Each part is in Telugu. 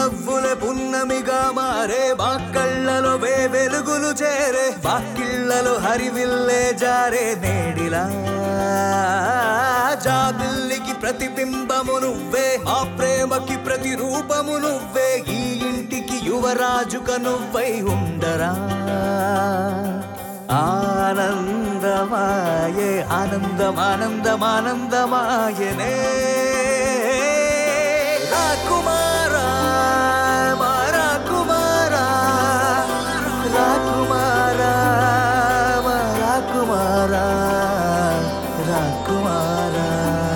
నవ్వులే పున్నమిగా మారే మా కళ్ళలో వే వెలుగులు చేరే వాకిళ్ళలో హరివిల్లే జారే నేడిలా జాబిల్లికి ప్రతిబింబము నువ్వే మా ప్రేమకి ప్రతిరూపము నువ్వే ఈ ఇంటికి యువరాజుక నువ్వై ఉండరా ఆనందమాయే ఆనందమానందమానందమాయనే రాకుమారా మా రాకుమారా రాకుమారా మా రాకుమారా రాకుమారా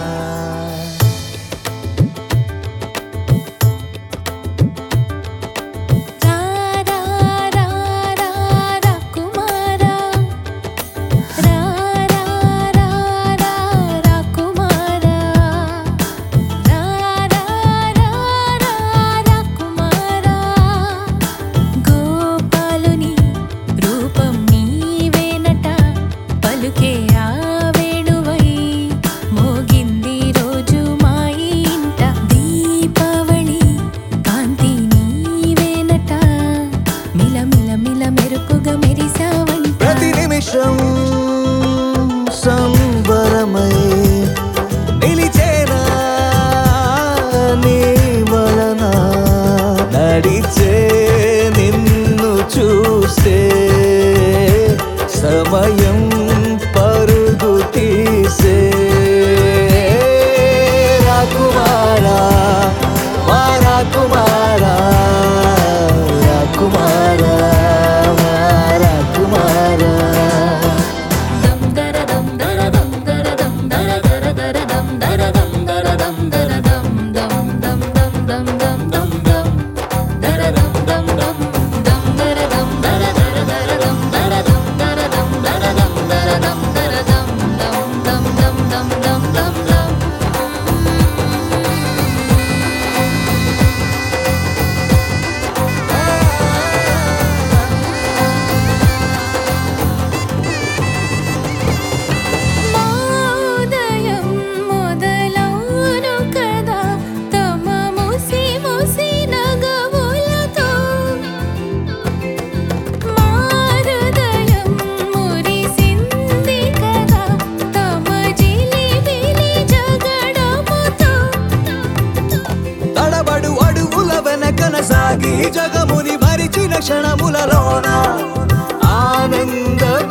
రా రా రా రా రాకుమారా రా రా రా రా రాకుమారా రా రా రా రా రాకుమారా గోపాలుని రూపం నీవేనట పలుకే ఆ వేణువై మోగింది రోజు మా ఇంట దీపావళి కాంతి నీవేనట మిల మిల మిల మెరుపుగా మెరిసావంట ప్రతి నిమిషం సంబరమై నిలిచేనా నీ వలన నడిచే నిన్ను చూస్తే సమయం పరుగు తీసే రాకుమారా మా రాకుమారా రాకుమారా మా రాకుమారా దం దర దం దర దం దర దం దర దర దర దం దర దం దర దం దర దం దం దం దం దం దం దం దం దర దం దం దం దం దర దం దర దర దర దం దర దం దర దం దర దం దర దం దర దం దం దం దం దం దం దం దం మోదయం మొదలవును కదా తమ ముసి ముసి నగవులతో మారుదయం మురిసింది కదా తమ జిలిబిలి జగడముతో తడబడు అడుగుల వెనకన సాగి జగముని మరిచిన క్షణములలోన ఆనంద